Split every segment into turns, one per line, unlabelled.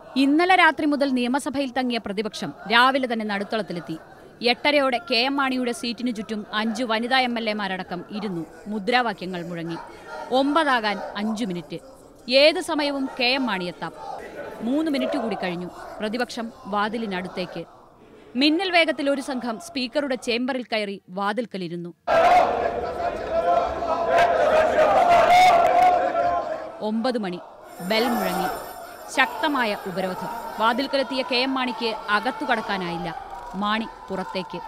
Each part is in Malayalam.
ഇന്നലെ രാത്രി മുതൽ നിയമസഭയിൽ തങ്ങിയ പ്രതിപക്ഷം രാവിലെ തന്നെ നടുത്തളത്തിലെത്തി എട്ടരയോടെ കെ എം മാണിയുടെ സീറ്റിനു ചുറ്റും അഞ്ചു വനിതാ എം എൽ എമാരടക്കം ഇരുന്നു മുദ്രാവാക്യങ്ങൾ മുഴങ്ങി ഒമ്പതാകാൻ അഞ്ചു മിനിറ്റ് ഏത് സമയവും കെ എം മാണിയെത്താം മൂന്ന് മിനിറ്റ് കൂടി കഴിഞ്ഞു പ്രതിപക്ഷം വാതിലിനടുത്തേക്ക് മിന്നൽ വേഗത്തിൽ ഒരു സംഘം സ്പീക്കറുടെ ചേംബറിൽ കയറി വാതിൽക്കലിരുന്നു ഒമ്പത് മണി ബെൽ മുഴങ്ങി ശക്തമായ ഉപരോധം വാതിൽക്കലെത്തിയ കെ എം മാണിക്ക് അകത്തു കടക്കാനായില്ല മാണി പുറത്തേക്ക്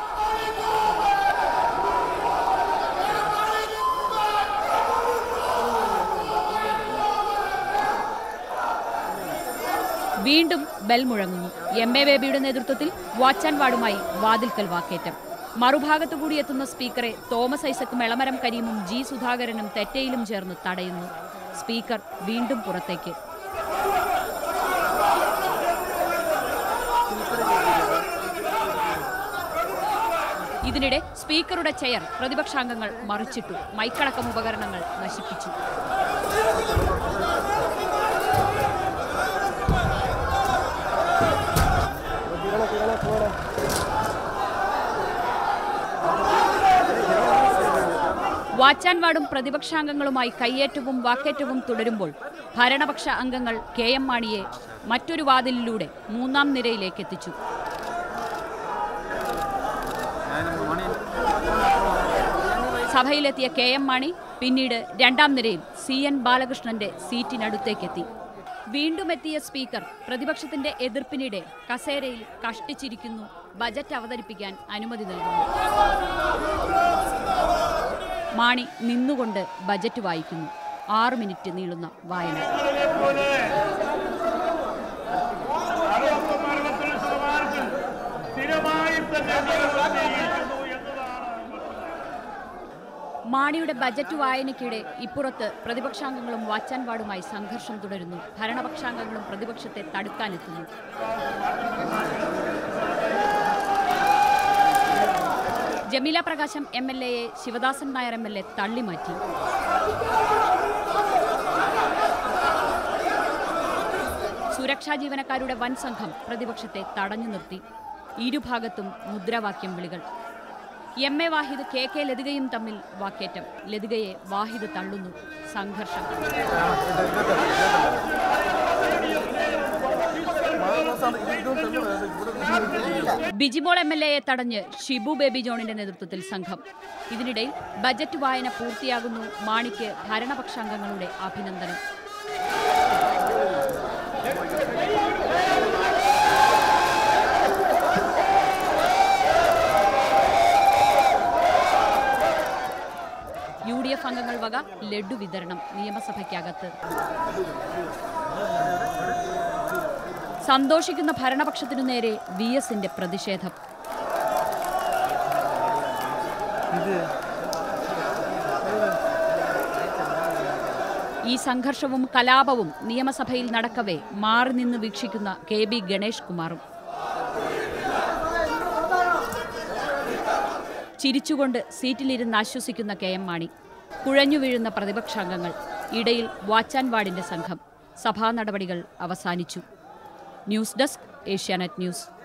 വീണ്ടും ബെൽ മുഴങ്ങുന്നു എം എ ബേബിയുടെ നേതൃത്വത്തിൽ വാച്ച് ആൻഡ് വാർഡുമായി വാതിൽക്കൽ വാക്കേറ്റം മറുഭാഗത്തു കൂടി എത്തുന്ന സ്പീക്കറെ തോമസ് ഐസക്കും എളമരം കരീമും ജി സുധാകരനും തെറ്റയിലും ചേർന്ന് തടയുന്നു സ്പീക്കർ വീണ്ടും പുറത്തേക്ക് ഇതിനിടെ സ്പീക്കറുടെ ചെയർ പ്രതിപക്ഷാംഗങ്ങൾ മറിച്ചിട്ടു മൈക്കടക്കം ഉപകരണങ്ങൾ നശിപ്പിച്ചു വാച്ച് ആൻഡ് വാർഡും പ്രതിപക്ഷാംഗങ്ങളുമായി കയ്യേറ്റവും വാക്കേറ്റവും തുടരുമ്പോൾ ഭരണപക്ഷ അംഗങ്ങൾ കെ എം മാണിയെ മറ്റൊരു വാതിലിലൂടെ മൂന്നാം നിരയിലേക്ക് എത്തിച്ചു സഭയിലെത്തിയ കെ എം മാണി പിന്നീട് രണ്ടാം നിരയിൽ സി എൻ ബാലകൃഷ്ണന്റെ സീറ്റിനടുത്തേക്കെത്തി വീണ്ടും എത്തിയ സ്പീക്കർ പ്രതിപക്ഷത്തിന്റെ എതിർപ്പിനിടെ കസേരയിൽ കഷ്ടിച്ചിരിക്കുന്നു ബജറ്റ് അവതരിപ്പിക്കാൻ അനുമതി നൽകുന്നു മാണി നിന്നുകൊണ്ട് ബജറ്റ് വായിക്കുന്നു ആറ് മിനിറ്റ് നീളുന്ന വായന
അറുപത്തൊമ്പത് ശതമാനത്തിൽ സ്ഥിരമായി തന്നെ നിലനിർത്തിയിരിക്കുന്നു എന്നതാണ്
മാണിയുടെ ബജറ്റ് വായനയ്ക്കിടെ ഇപ്പുറത്ത് പ്രതിപക്ഷാംഗങ്ങളും വാച്ച് ആൻഡ് വാർഡുമായി സംഘർഷം തുടരുന്നു ഭരണപക്ഷാംഗങ്ങളും പ്രതിപക്ഷത്തെ തടുക്കാനെത്തുന്നു ജമീല പ്രകാശം എം എൽ എയെ Sivadasan Nair M L A തള്ളിമാറ്റി സുരക്ഷാ ജീവനക്കാരുടെ വൻ സംഘം പ്രതിപക്ഷത്തെ തടഞ്ഞു നിർത്തി ഇരുഭാഗത്തും മുദ്രാവാക്യം വിളികൾ M A Wahid K K ലതികയും തമ്മിൽ വാക്കേറ്റം ലതികയെ വാഹിദ് തള്ളുന്നു സംഘർഷം ബിജിമോൾ എം എൽ എയെ തടഞ്ഞ് ഷിബു ബേബി ജോണിന്റെ നേതൃത്വത്തിൽ സംഘം ഇതിനിടയിൽ ബജറ്റ് വായന പൂർത്തിയാകുന്നു മാണിക്ക് ഭരണപക്ഷാംഗങ്ങളുടെ അഭിനന്ദനം യു ഡി എഫ് അംഗങ്ങൾ വക ലഡു വിതരണം നിയമസഭയ്ക്കകത്ത് സന്തോഷിക്കുന്ന ഭരണപക്ഷത്തിനു നേരെ വി എസിന്റെ പ്രതിഷേധം ഈ സംഘർഷവും കലാപവും നിയമസഭയിൽ നടക്കവേ മാറി നിന്ന് വീക്ഷിക്കുന്ന കെ ബി ഗണേഷ് കുമാറും ചിരിച്ചുകൊണ്ട് സീറ്റിലിരുന്ന് ആശ്വസിക്കുന്ന കെ എം മാണി കുഴഞ്ഞു വീഴുന്ന പ്രതിപക്ഷാംഗങ്ങൾ ഇടയിൽ വാച്ച് ആൻഡ് വാർഡിന്റെ സംഘം സഭാ നടപടികൾ അവസാനിച്ചു ന്യൂസ് ഡെസ്ക് ഏഷ്യാനെറ്റ് ന്യൂസ്